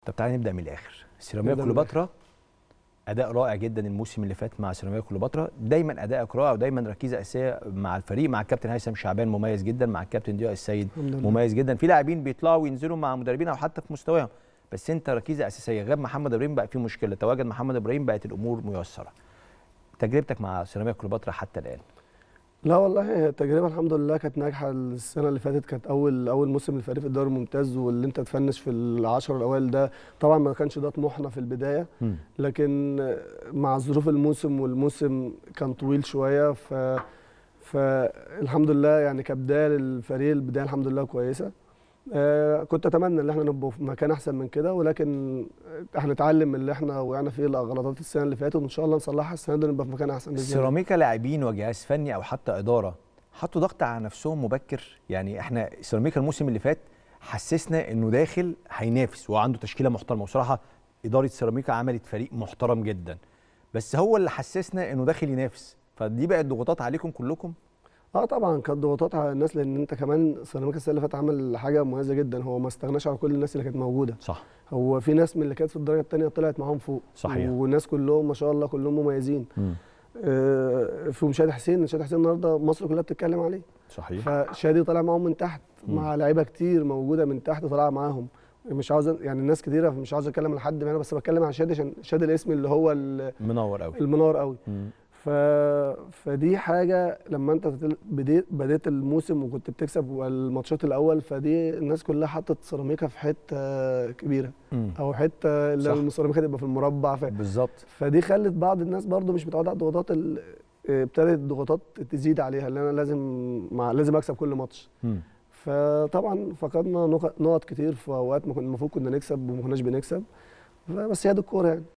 طب تعالى نبدا من الاخر سيراميكا نبدأ من كليوباترا اداء رائع جدا الموسم اللي فات مع سيراميكا كليوباترا دايما ادائك رائع ودايما ركيزه اساسيه مع الفريق مع الكابتن هيثم شعبان مميز جدا مع الكابتن ضياء السيد الحمد لله. مميز جدا في لاعبين بيطلعوا وينزلوا مع مدربين او حتى في مستواهم بس انت ركيزه اساسيه غاب محمد ابراهيم بقى في مشكله تواجد محمد ابراهيم بقت الامور ميسره تجربتك مع سيراميكا كليوباترا حتى الان لا والله هي التجربه الحمد لله كانت ناجحه السنه اللي فاتت كانت اول اول موسم للفريق في الدوري الممتاز واللي انت تفنش في العشر الاوائل ده طبعا ما كانش ده طموحنا في البدايه مم. لكن مع ظروف الموسم والموسم كان طويل شويه ف فالحمد لله يعني كبدايه للفريق البدايه الحمد لله كويسه آه كنت اتمنى ان احنا نبقى في مكان احسن من كده ولكن احنا نتعلم من اللي احنا وقعنا فيه الغلطات السنه اللي فاتت وان شاء الله نصلحها السنه دي ونبقى في مكان احسن باذن الله سيراميكا لاعبين وجهاز فني او حتى اداره حطوا ضغط على نفسهم مبكر يعني احنا سيراميكا الموسم اللي فات حسسنا انه داخل هينافس وعنده تشكيله محترمه وصراحه اداره سيراميكا عملت فريق محترم جدا بس هو اللي حسسنا انه داخل ينافس فدي بقت ضغوطات عليكم كلكم اه طبعا كانت ضغوطات على الناس لان انت كمان سيراميكا السنه اللي فاتت عمل حاجه مميزه جدا هو ما استغناش على كل الناس اللي كانت موجوده صح هو في ناس من اللي كانت في الدرجه الثانيه طلعت معاهم فوق صحيح. والناس كلهم ما شاء الله كلهم مميزين آه في شادي حسين شادي حسين النهارده مصر كلها بتتكلم عليه صحيح فشادي طالع معاهم من تحت مم. مع لعيبه كتير موجوده من تحت طالعه معاهم مش عاوز يعني الناس كتيره مش عاوز اتكلم لحد هنا بس بتكلم على شادي عشان شادي الاسم اللي هو ال- منور قوي المنور قوي ف... فدي حاجه لما انت تتل- بديت بديت الموسم وكنت بتكسب الماتشات الاول فدي الناس كلها حطت سيراميكا في حته كبيره او حته اللي صح. هو سيراميكا تبقى في المربع ف... بالظبط فدي خلت بعض الناس برضو مش متعوده على الضغوطات ال- ابتدت الضغوطات تزيد عليها اللي انا لازم مع لازم اكسب كل ماتش مم. فطبعا فقدنا نقط- نقط كتير في اوقات ما كنا المفروض كنا نكسب وما كناش بنكسب بس هي دي الكوره يعني